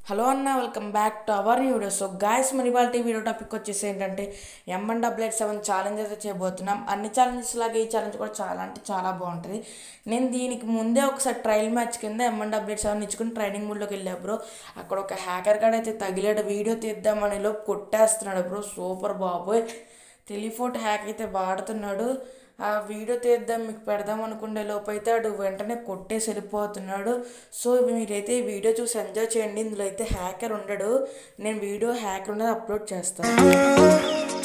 hello అన్న welcome back to our video so guys మన ఇవాళ వీడియో టాపిక్ వచ్చేసి ఏంటంటే M N double eight seven challenge అయితే చేయబోతున్నాం అన్ని ఛాలెంజెస్ లాగే ఈ ఛాలెంజ్ కూడా చాలా అంటే చాలా బాగుంటుంది నేను దీనికి ముందే ఒకసారి ట్రయల్ మ్యాచ్ కింద ఎంఎన్ డబుల్ ఎయిట్ సెవెన్ ఇచ్చుకుని ట్రైనింగ్ మూడ్లోకి వెళ్ళా బ్రో అక్కడ ఒక హ్యాకర్ గార్డ్ అయితే తగిలాడు వీడియో తీద్దామని లోపు కొట్టేస్తున్నాడు బ్రో సూపర్ బాబోయ్ టెలిఫోన్ హ్యాక్ అయితే వాడుతున్నాడు ఆ వీడియో తీద్దాం మీకు పెడదాం అనుకునే లోపు అయితే ఆడు వెంటనే కొట్టేసి వెళ్ళిపోతున్నాడు సో మీరైతే ఈ వీడియో చూసి ఎంజాయ్ చేయండి ఇందులో అయితే హ్యాకర్ ఉండడు నేను వీడియో హ్యాకర్ ఉన్నది అప్లోడ్ చేస్తాను